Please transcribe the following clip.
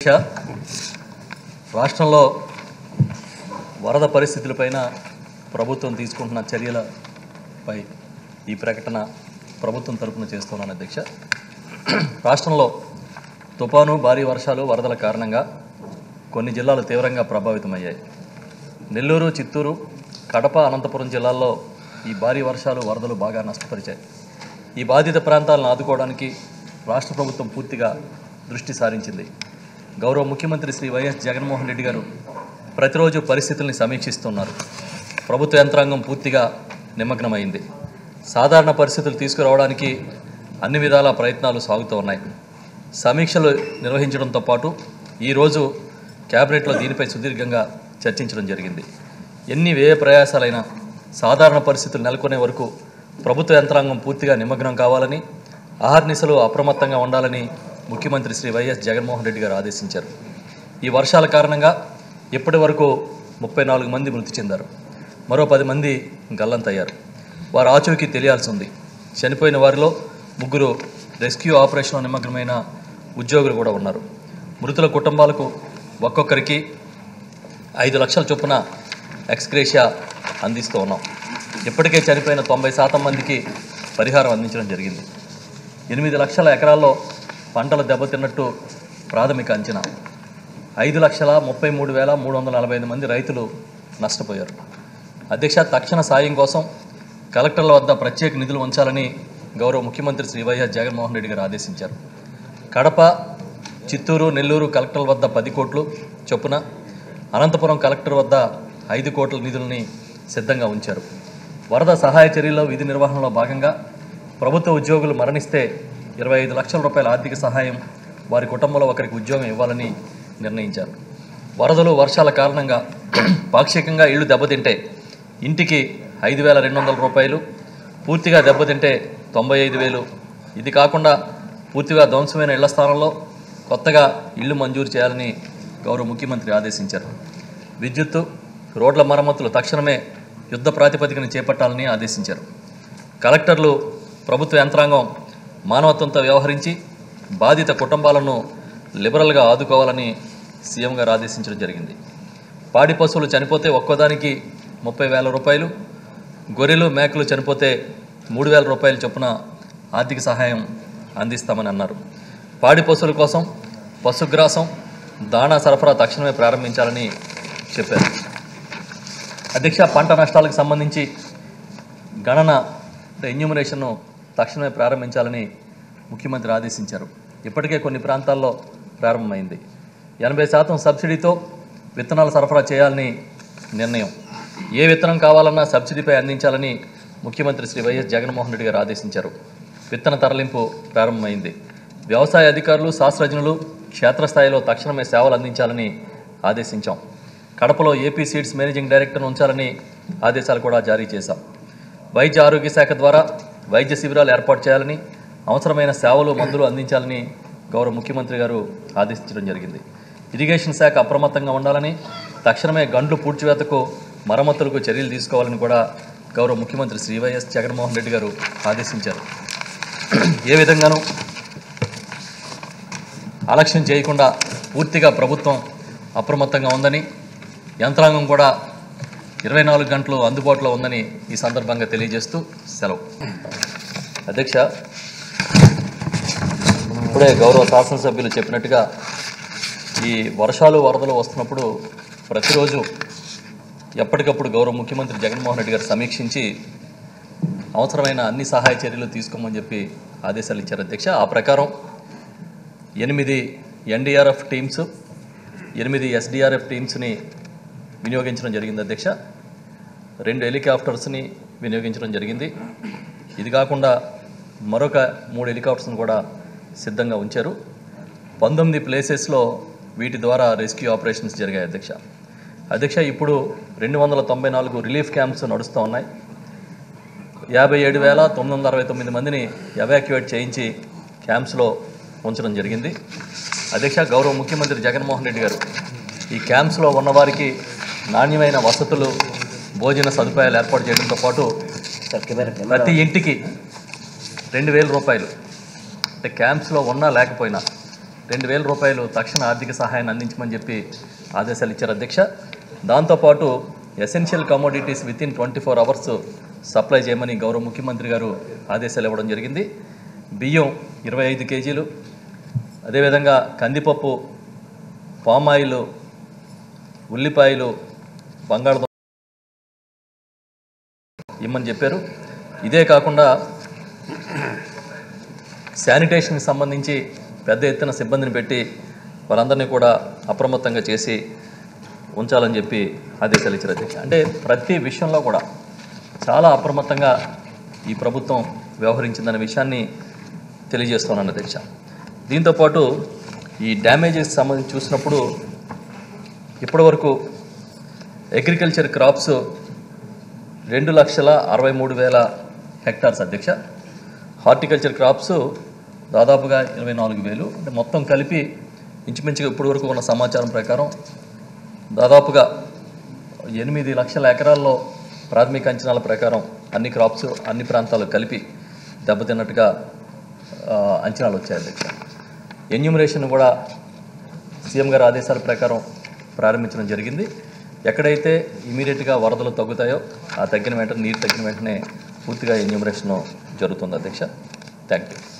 అధ్యక్ష రాష్ట్రంలో వరద పరిస్థితులపైన ప్రభుత్వం తీసుకుంటున్న చర్యలపై ఈ ప్రకటన ప్రభుత్వం తరపున చేస్తున్నాను అధ్యక్ష రాష్ట్రంలో తుఫాను భారీ వర్షాలు వరదల కారణంగా కొన్ని జిల్లాలు తీవ్రంగా ప్రభావితమయ్యాయి నెల్లూరు చిత్తూరు కడప అనంతపురం జిల్లాల్లో ఈ భారీ వర్షాలు వరదలు బాగా నష్టపరిచాయి ఈ బాధిత ప్రాంతాలను ఆదుకోవడానికి రాష్ట్ర ప్రభుత్వం పూర్తిగా దృష్టి సారించింది గౌరవ ముఖ్యమంత్రి శ్రీ వైఎస్ జగన్మోహన్ రెడ్డి గారు ప్రతిరోజు పరిస్థితుల్ని సమీక్షిస్తున్నారు ప్రభుత్వ యంత్రాంగం పూర్తిగా నిమగ్నమైంది సాధారణ పరిస్థితులు తీసుకురావడానికి అన్ని విధాల ప్రయత్నాలు సాగుతూ ఉన్నాయి సమీక్షలు నిర్వహించడంతో పాటు ఈరోజు క్యాబినెట్లో దీనిపై సుదీర్ఘంగా చర్చించడం జరిగింది ఎన్ని వ్యయ ప్రయాసాలైనా సాధారణ పరిస్థితులు నెలకొనే వరకు ప్రభుత్వ యంత్రాంగం పూర్తిగా నిమగ్నం కావాలని ఆహర్నిశలు అప్రమత్తంగా ఉండాలని ముఖ్యమంత్రి శ్రీ వైఎస్ జగన్మోహన్ రెడ్డి గారు ఆదేశించారు ఈ వర్షాల కారణంగా ఇప్పటి వరకు ముప్పై నాలుగు మంది మృతి చెందారు మరో పది మంది గల్లంతయ్యారు వారు ఆచూకీ తెలియాల్సి ఉంది చనిపోయిన వారిలో ముగ్గురు రెస్క్యూ ఆపరేషన్లో నిమగ్నమైన ఉద్యోగులు కూడా ఉన్నారు మృతుల కుటుంబాలకు ఒక్కొక్కరికి ఐదు లక్షల చొప్పున ఎక్స్గ్రేషియా అందిస్తూ ఉన్నాం ఇప్పటికే చనిపోయిన తొంభై శాతం మందికి పరిహారం అందించడం జరిగింది ఎనిమిది లక్షల ఎకరాల్లో పంటలు దెబ్బతిన్నట్టు ప్రాథమిక అంచనా ఐదు లక్షల ముప్పై మూడు వేల మూడు వందల నలభై ఐదు మంది రైతులు నష్టపోయారు అధ్యక్ష తక్షణ సాయం కోసం కలెక్టర్ల వద్ద ప్రత్యేక నిధులు ఉంచాలని గౌరవ ముఖ్యమంత్రి శ్రీ వైఎస్ జగన్మోహన్ రెడ్డి గారు ఆదేశించారు కడప చిత్తూరు నెల్లూరు కలెక్టర్ల వద్ద పది కోట్లు చొప్పున అనంతపురం కలెక్టర్ వద్ద ఐదు కోట్ల నిధులని సిద్ధంగా ఉంచారు వరద సహాయ చర్యల్లో విధి నిర్వహణలో భాగంగా ప్రభుత్వ ఉద్యోగులు మరణిస్తే ఇరవై ఐదు లక్షల రూపాయల ఆర్థిక సహాయం వారి కుటుంబంలో ఒకరికి ఉద్యోగం ఇవ్వాలని నిర్ణయించారు వరదలు వర్షాల కారణంగా పాక్షికంగా ఇళ్లు దెబ్బతింటే ఇంటికి ఐదు వేల రెండు వందల రూపాయలు పూర్తిగా దెబ్బతింటే తొంభై ఐదు వేలు ఇది కాకుండా పూర్తిగా ధ్వంసమైన ఇళ్ల స్థానంలో కొత్తగా ఇళ్లు మంజూరు చేయాలని గౌరవ ముఖ్యమంత్రి ఆదేశించారు విద్యుత్తు రోడ్ల మరమ్మతులు తక్షణమే యుద్ధ ప్రాతిపదికన చేపట్టాలని ఆదేశించారు కలెక్టర్లు ప్రభుత్వ యంత్రాంగం మానవత్వంతో వ్యవహరించి బాధిత కుటుంబాలను లిబరల్గా ఆదుకోవాలని సీఎం గారు ఆదేశించడం జరిగింది పాడి పశువులు చనిపోతే ఒక్కోదానికి ముప్పై వేల రూపాయలు గొర్రెలు మేకలు చనిపోతే మూడు వేల రూపాయల చొప్పున ఆర్థిక సహాయం అందిస్తామని అన్నారు పాడి పశువుల కోసం పశుగ్రాసం దాణా సరఫరా తక్షణమే ప్రారంభించాలని చెప్పారు అధ్యక్ష పంట నష్టాలకు సంబంధించి గణన ఎన్యూమరేషన్ను తక్షణమే ప్రారంభించాలని ముఖ్యమంత్రి ఆదేశించారు ఇప్పటికే కొన్ని ప్రాంతాల్లో ప్రారంభమైంది ఎనభై శాతం సబ్సిడీతో విత్తనాలు సరఫరా చేయాలని నిర్ణయం ఏ విత్తనం కావాలన్నా సబ్సిడీపై అందించాలని ముఖ్యమంత్రి శ్రీ వైఎస్ జగన్మోహన్ రెడ్డి గారు ఆదేశించారు విత్తన తరలింపు ప్రారంభమైంది వ్యవసాయ అధికారులు శాస్త్రజ్ఞులు క్షేత్రస్థాయిలో తక్షణమే సేవలు అందించాలని ఆదేశించాం కడపలో ఏపీ సీడ్స్ మేనేజింగ్ డైరెక్టర్ను ఉంచాలని ఆదేశాలు కూడా జారీ చేశాం వైద్య ఆరోగ్య శాఖ ద్వారా వైద్య శిబిరాలు ఏర్పాటు చేయాలని అవసరమైన సేవలు మందులు అందించాలని గౌరవ ముఖ్యమంత్రి గారు ఆదేశించడం జరిగింది ఇరిగేషన్ శాఖ అప్రమత్తంగా ఉండాలని తక్షణమే గండ్లు పూడ్చివేతకు మరమ్మతులకు చర్యలు తీసుకోవాలని కూడా గౌరవ ముఖ్యమంత్రి శ్రీ వైఎస్ జగన్మోహన్ రెడ్డి గారు ఆదేశించారు ఏ విధంగానూ అలక్ష్యం చేయకుండా పూర్తిగా ప్రభుత్వం అప్రమత్తంగా ఉందని యంత్రాంగం కూడా ఇరవై నాలుగు గంటలు అందుబాటులో ఉందని ఈ సందర్భంగా తెలియజేస్తూ సెలవు అధ్యక్ష ఇప్పుడే గౌరవ శాసనసభ్యులు చెప్పినట్టుగా ఈ వర్షాలు వరదలు వస్తున్నప్పుడు ప్రతిరోజు ఎప్పటికప్పుడు గౌరవ ముఖ్యమంత్రి జగన్మోహన్ రెడ్డి గారు సమీక్షించి అవసరమైన అన్ని సహాయ చర్యలు తీసుకోమని చెప్పి ఆదేశాలు ఇచ్చారు అధ్యక్ష ఆ ప్రకారం ఎనిమిది ఎన్డీఆర్ఎఫ్ టీమ్స్ ఎనిమిది ఎస్డీఆర్ఎఫ్ టీమ్స్ని వినియోగించడం జరిగింది అధ్యక్ష రెండు హెలికాప్టర్స్ని వినియోగించడం జరిగింది ఇది కాకుండా మరొక మూడు హెలికాప్టర్స్ని కూడా సిద్ధంగా ఉంచారు పంతొమ్మిది ప్లేసెస్లో వీటి ద్వారా రెస్క్యూ ఆపరేషన్స్ జరిగాయి అధ్యక్ష అధ్యక్ష ఇప్పుడు రెండు వందల తొంభై నాలుగు రిలీఫ్ క్యాంప్స్ నడుస్తూ ఉన్నాయి యాభై ఏడు వేల తొమ్మిది వందల అరవై తొమ్మిది మందిని ఎవాక్యుయేట్ చేయించి క్యాంప్స్లో ఉంచడం జరిగింది అధ్యక్ష గౌరవ ముఖ్యమంత్రి జగన్మోహన్ రెడ్డి గారు ఈ క్యాంప్స్లో ఉన్నవారికి నాణ్యమైన వసతులు భోజన సదుపాయాలు ఏర్పాటు చేయడంతో పాటు ప్రతి ఇంటికి రెండు వేల రూపాయలు అంటే క్యాంప్స్లో ఉన్నా లేకపోయినా రెండు వేల రూపాయలు తక్షణ ఆర్థిక సహాయాన్ని అందించమని చెప్పి ఆదేశాలు ఇచ్చారు అధ్యక్ష దాంతోపాటు essential commodities within twenty four hours supply చేయమని గౌరవ ముఖ్యమంత్రి గారు ఆదేశాలు ఇవ్వడం జరిగింది బియ్యం ఇరవై ఐదు కేజీలు అదేవిధంగా కందిపప్పు పామాయిల్ ఉల్లిపాయలు బంగాళదుంప ఇమ్మని చెప్పారు ఇదే కాకుండా శానిటేషన్కి సంబంధించి పెద్ద ఎత్తున సిబ్బందిని పెట్టి వాళ్ళందరినీ కూడా అప్రమత్తంగా చేసి ఉంచాలని చెప్పి ఆదేశాలు ఇచ్చారు అధ్యక్ష అంటే ప్రతి విషయంలో కూడా చాలా అప్రమత్తంగా ఈ ప్రభుత్వం వ్యవహరించిందనే విషయాన్ని తెలియజేస్తున్నాను అధ్యక్ష దీంతోపాటు ఈ డ్యామేజెస్ సంబంధించి చూసినప్పుడు ఇప్పటివరకు అగ్రికల్చర్ క్రాప్స్ రెండు లక్షల అరవై మూడు వేల హెక్టార్స్ అధ్యక్ష హార్టికల్చర్ క్రాప్స్ దాదాపుగా ఇరవై నాలుగు వేలు అంటే మొత్తం కలిపి ఇంచుమించుగా ఇప్పటి వరకు ఉన్న సమాచారం ప్రకారం దాదాపుగా ఎనిమిది లక్షల ఎకరాల్లో ప్రాథమిక అంచనాల ప్రకారం అన్ని క్రాప్స్ అన్ని ప్రాంతాలు కలిపి దెబ్బతిన్నట్టుగా ఆ, అంచనాలు వచ్చాయి అధ్యక్ష ఎన్యూమరేషన్ కూడా సీఎం గారి ఆదేశాల ప్రకారం ప్రారంభించడం జరిగింది ఎక్కడైతే ఇమీడియట్గా వరదలు తగ్గుతాయో ఆ తగ్గిన వెంటనే నీరు తగ్గిన వెంటనే పూర్తిగా ఎన్యూమరేషన్ జరుగుతుంది అధ్యక్ష థ్యాంక్ యూ